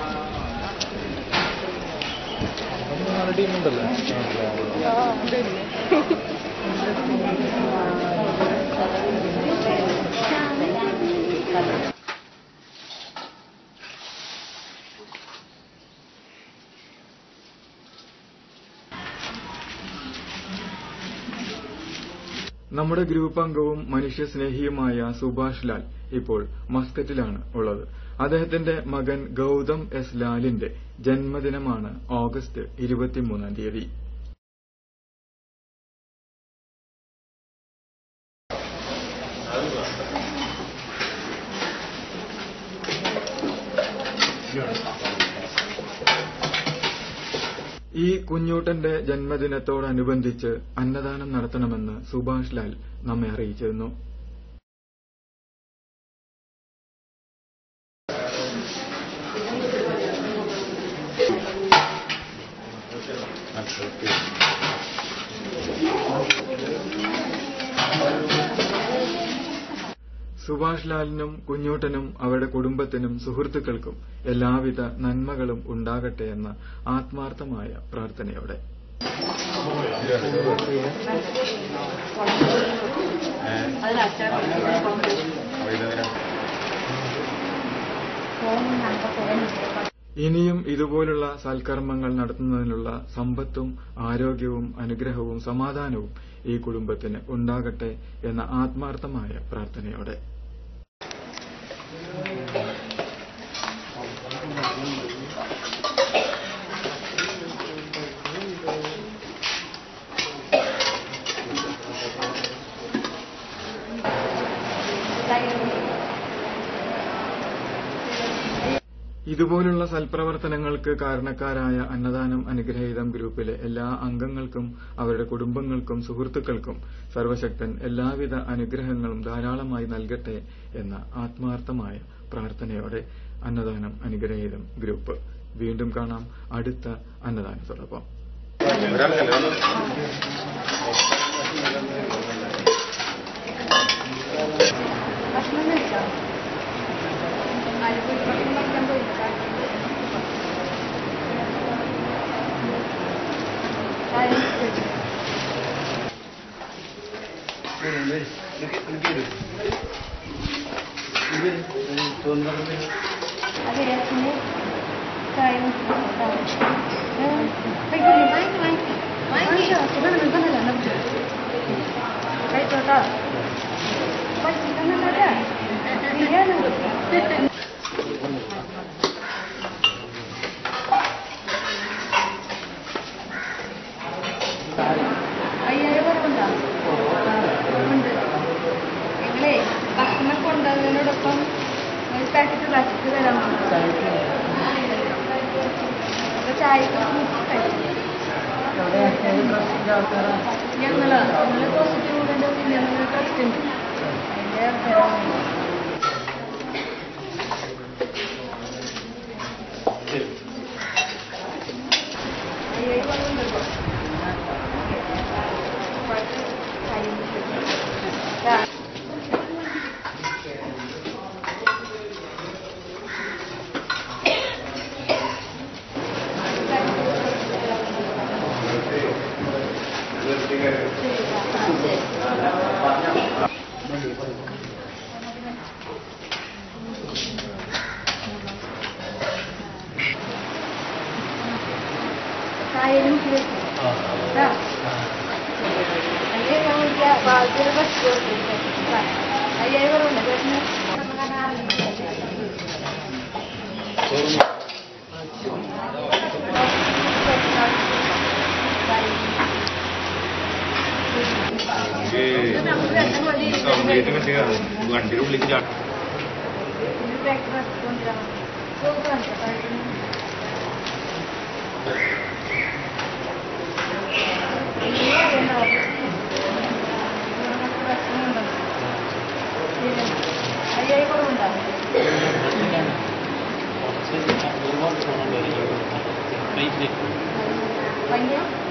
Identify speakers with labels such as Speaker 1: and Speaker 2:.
Speaker 1: ടീമുണ്ടല്ലോ നമ്മുടെ ഗ്രൂപ്പ് അംഗവും മനുഷ്യസ്നേഹിയുമായ സുഭാഷ് ലാൽ ഇപ്പോൾ മസ്കറ്റിലാണ് ഉള്ളത് അദ്ദേഹത്തിന്റെ മകൻ ഗൌതം എസ് ലാലിന്റെ ജന്മദിനമാണ് ഓഗസ്റ്റ് ഇരുപത്തിമൂന്നാം തീയതി ഈ കുഞ്ഞൂട്ടന്റെ ജന്മദിനത്തോടനുബന്ധിച്ച് അന്നദാനം നടത്തണമെന്ന് സുഭാഷ് ലാൽ നമ്മെ അറിയിച്ചിരുന്നു സുഭാഷ് ലാലിനും കുഞ്ഞൂട്ടനും അവരുടെ കുടുംബത്തിനും സുഹൃത്തുക്കൾക്കും എല്ലാവിധ നന്മകളും ഉണ്ടാകട്ടെ എന്ന ആത്മാർത്ഥമായ പ്രാർത്ഥനയോടെ ഇനിയും ഇതുപോലുള്ള സൽക്കർമ്മങ്ങൾ നടത്തുന്നതിനുള്ള സമ്പത്തും ആരോഗ്യവും അനുഗ്രഹവും സമാധാനവും ഈ കുടുംബത്തിന് ഉണ്ടാകട്ടെ എന്ന ആത്മാർത്ഥമായ പ്രാർത്ഥനയോടെ ഇതുപോലുള്ള സൽപ്രവർത്തനങ്ങൾക്ക് കാരണക്കാരായ അന്നദാനം അനുഗ്രഹീതം ഗ്രൂപ്പിലെ എല്ലാ അംഗങ്ങൾക്കും അവരുടെ കുടുംബങ്ങൾക്കും സുഹൃത്തുക്കൾക്കും സർവശക്തൻ എല്ലാവിധ അനുഗ്രഹങ്ങളും ധാരാളമായി നൽകട്ടെ എന്ന ആത്മാർത്ഥമായ പ്രാർത്ഥനയോടെ അന്നദാനം അനുഗ്രഹീതം ഗ്രൂപ്പ് വീണ്ടും കാണാം അടുത്ത അന്നദാനത്തോടൊപ്പം
Speaker 2: ഭക്ഷണം കഴിക്കാം ആലപ്പുഴ ഭക്ഷണം കഴിക്കാൻ പോയില്ല അതെ അച്ഛന് ചായ വാങ്ങി വാങ്ങി വാങ്ങിച്ചോ സുഖം നിർബന്ധമല്ല കഴിച്ചോട്ടോ പഠിച്ചിട്ടൊന്നുമില്ല അയ്യായിരം കുറവുണ്ടോ ഉണ്ട് നിങ്ങളേ ഭക്ഷണം കൊണ്ടുവന്നതിനോടൊപ്പം ഒരു പാക്കറ്റ് റസ്ക് തരാൻ അപ്പൊ ചായക്ക് ഞങ്ങള് ഞങ്ങള് പോസിറ്റീവ് കൂടെ ഞങ്ങൾ ട്രസ്റ്റ് ഉണ്ട് അതിന്റെ ആൾക്കാരാണ് അയ്യായിരം കുറവുണ്ടല്ലോ കായലും ആ അയ്യോ ഞാൻ വിളിക്കാം ബാധ്യത ബസ് അയ്യായിരം കുറവുണ്ട് പ്രശ്നം
Speaker 3: വണ്ടിയുടെ ഉള്ളിലേക്ക് ചാട്ടും
Speaker 2: അയ്യായിരം കുറവുണ്ടാവും ഭയങ്കര